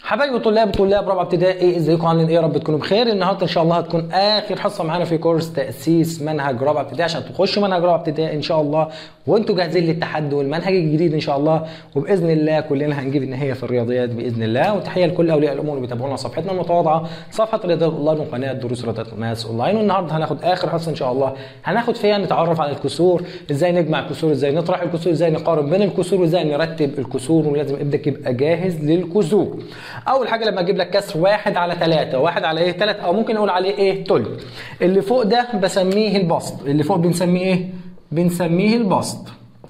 حبايبي طلاب طلاب رابعه ابتدائي ازيكم عاملين ايه يا رب تكونوا بخير النهارده ان شاء الله هتكون اخر حصه معانا في كورس تاسيس منهج رابعه ابتدائي عشان تخشوا منهج رابعه ابتدائي ان شاء الله وانتوا جاهزين للتحدي والمنهج الجديد ان شاء الله وباذن الله كلنا هنجيب النهايه في الرياضيات باذن الله وتحيه لكل اولياء الامور اللي بيتابعونا صفحتنا المتواضعه صفحه رياضيات اونلاين وقناه دروس رياضيات ماس اونلاين والنهارده هناخد اخر حصه ان شاء الله هناخد فيها نتعرف على الكسور ازاي نجمع الكسور ازاي نطرح الكسور ازاي نقارن بين الكسور وازاي نرتب الكسور ولازم ابنك يبقى جاهز للكسور اول حاجه لما اجيب لك كسر واحد على ثلاثة واحد على ايه ثلاثة او ممكن نقول عليه ايه تل اللي فوق ده بسميه البسط اللي فوق بنسميه ايه بنسميه البسط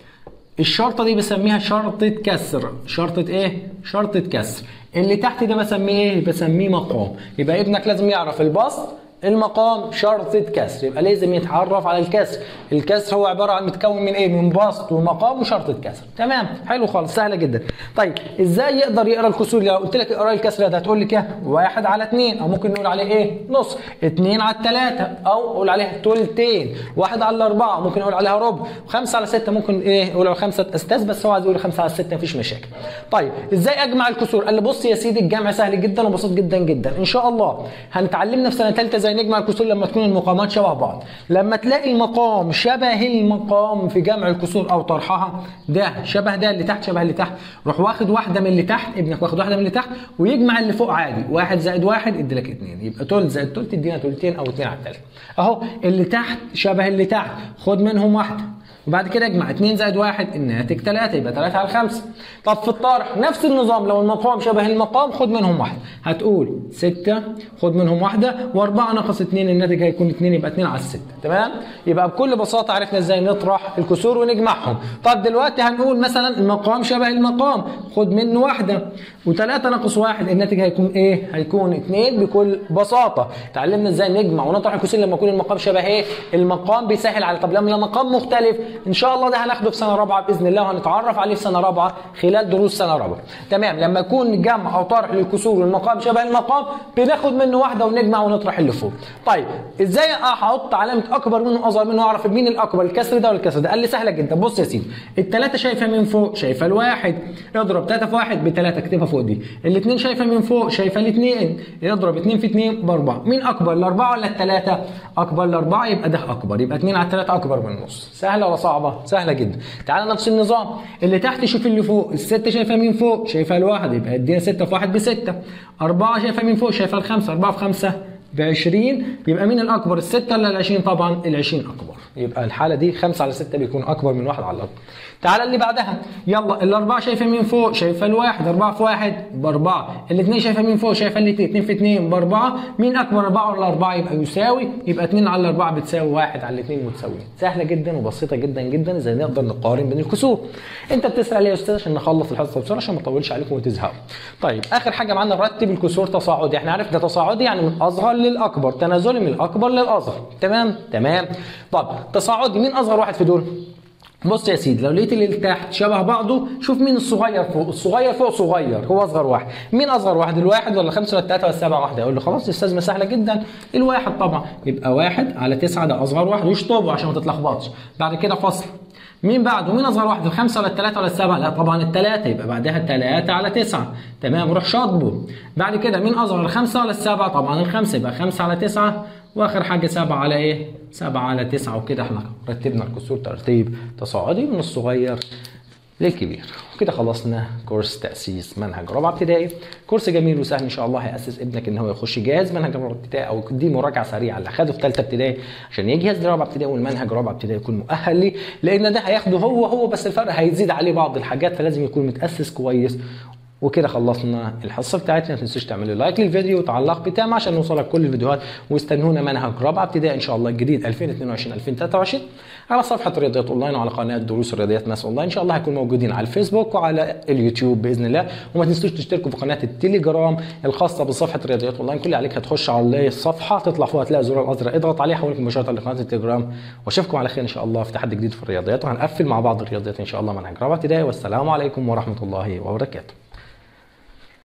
الشرطه دي بسميها شرطه كسر شرطه ايه شرطه كسر اللي تحت ده بسميه ايه بسميه مقام يبقى ابنك لازم يعرف البسط المقام شرطة كسر يبقى لازم يتعرف على الكسر الكسر هو عبارة عن متكون من ايه من بسط ومقام وشرطة كسر تمام حلو خالص سهلة جدا طيب ازاي يقدر يقرا الكسور لو قلت لك اقرا الكسر ده هتقول لي كام واحد على اثنين او ممكن نقول عليه ايه نص اثنين على الثلاثة او اقول عليها تلتين واحد على الاربعة ممكن اقول عليها ربع خمسة على ستة ممكن ايه اقول على خمسة استاذ بس هو عايز يقول خمسة على ستة مفيش مشاكل طيب ازاي اجمع الكسور قال لي بص يا سيدي الجمع سهل جدا وبسيط جدا جدا ان شاء الله هنتعلمنا في سنة ثالثة ازاي نجمع الكسور لما تكون المقامات شبه بعض لما تلاقي المقام شبه المقام في جمع الكسور او طرحها ده شبه ده اللي تحت شبه اللي تحت روح واخد واحده من اللي تحت ابنك واخد واحده من اللي تحت ويجمع اللي فوق عادي واحد زائد واحد يدي لك اثنين يبقى تلت زائد تلت تدينا تلتين او اثنين على الثالث اهو اللي تحت شبه اللي تحت خد منهم واحده وبعد كده اجمع 2 زائد 1 الناتج 3 يبقى 3 على 5 طب في الطرح نفس النظام لو المقام شبه المقام خد منهم واحده هتقول 6 خد منهم واحده و4 ناقص 2 الناتج هيكون 2 يبقى 2 على 6 تمام يبقى بكل بساطه عرفنا ازاي نطرح الكسور ونجمعهم طب دلوقتي هنقول مثلا المقام شبه المقام خد منه واحده و3 ناقص 1 الناتج هيكون ايه هيكون 2 بكل بساطه اتعلمنا ازاي نجمع ونطرح الكسور لما يكون المقام شبه ايه المقام بيسهل على طب لما المقام مختلف ان شاء الله ده هناخده في سنه رابعه باذن الله وهنتعرف عليه في سنه رابعه خلال دروس سنه رابعه تمام لما يكون جمع او طرح للكسور والمقام شبه المقام بناخد منه واحده ونجمع ونطرح اللي فوق طيب ازاي احط علامه اكبر منه اصغر منه واعرف مين الاكبر الكسر ده ولا الكسر ده قال لي سهله جدا بص يا سيدي الثلاثه شايفه من فوق شايفه الواحد اضرب 3 في 1 بثلاثه اكتبها فوق دي الاثنين شايفه من فوق شايفه الاثنين اضرب 2 في 2 باربعه مين اكبر الاربعه ولا الثلاثه اكبر الاربعه يبقى ده اكبر يبقى 2 على 3 اكبر من النص سهله ولا صعبه سهله جدا تعالى نفس النظام اللي تحت شوف اللي فوق الستة شايفة من فوق شايفة الواحد يبقى ادينا ستة في واحد بستة أربعة شايفة من فوق شايفة الخمسة أربعة في خمسة ب 20 يبقى مين الأكبر الستة ولا ال 20 طبعا ال 20 أكبر يبقى الحالة دي 5 على 6 بيكون أكبر من واحد على الأرض تعالى اللي بعدها يلا الأربعة شايفة من فوق شايفة الواحد أربعة في واحد بأربعة الاثنين شايفة من فوق شايفة الاثنين اثنين في اثنين بأربعة مين أكبر أربعة ولا أربعة يبقى يساوي يبقى اثنين على الأربعة بتساوي واحد على الاثنين متساويين سهلة جدا وبسيطة جدا جدا إزاي نقدر نقارن بين الكسور أنت بتسأل ليه يا أستاذ عشان نخلص الحصة بسرعة عشان ما أطولش عليكم وتزهقوا طيب آخر حاجة معانا نرتب الكسور تصاعدي احنا عرفنا تصاعدي يعني من أصغر للأكبر تنازلي من الأكبر للأصغر تمام تمام طب تصاعدي مين أصغر واحد في دول بص يا سيدي لو لقيت اللي تحت شبه بعضه شوف مين الصغير فوق الصغير فوق صغير هو اصغر واحد مين اصغر واحد الواحد ولا خمسه ولا الثلاثه ولا السبعه واحده يقول له خلاص استاذ ما سهله جدا الواحد طبعا يبقى واحد على تسعه ده اصغر واحد واشطبه عشان ما تتلخبطش بعد كده فصل مين بعده مين اصغر واحد الخمسه ولا الثلاثه ولا السبعه لا طبعا الثلاثه يبقى بعدها الثلاثه على تسعه تمام روح شاطبه بعد كده مين اصغر الخمسه ولا السبعه طبعا الخمسه يبقى خمسه على تسعه واخر حاجه سبعه على ايه سبعه على تسعه وكده احنا رتبنا الكسور ترتيب تصاعدي من الصغير للكبير وكده خلصنا كورس تاسيس منهج رابعه ابتدائي كورس جميل وسهل ان شاء الله هياسس ابنك ان هو يخش جاهز منهج رابعه ابتدائي او دي مراجعه سريعه اللي خده في ثالثه ابتدائي عشان يجهز لرابعه ابتدائي والمنهج رابعه ابتدائي يكون مؤهل ليه لان ده هياخده هو هو بس الفرق هيزيد عليه بعض الحاجات فلازم يكون متاسس كويس وكده خلصنا الحصه بتاعتنا ما تنسوش تعملوا لايك للفيديو وتعلق بتام عشان نوصلك كل الفيديوهات واستنونا منهج رابعه ابتدائي ان شاء الله الجديد 2022 2023 على صفحه رياضيات اونلاين وعلى قناه دروس الرياضيات ماس اونلاين ان شاء الله هيكون موجودين على الفيسبوك وعلى اليوتيوب باذن الله وما تنسوش تشتركوا في قناه التليجرام الخاصه بصفحه رياضيات اونلاين كل اللي عليك هتخش على الصفحه تطلع فوق هتلاقي زرار الازرق اضغط عليه حولك مباشره لقناه التليجرام واشوفكم على خير ان شاء الله في تحدي جديد في الرياضيات وهنقفل مع بعض الرياضيات ان شاء الله منهج رابعه ابتدائي والسلام عليكم ورحمه الله وبركاته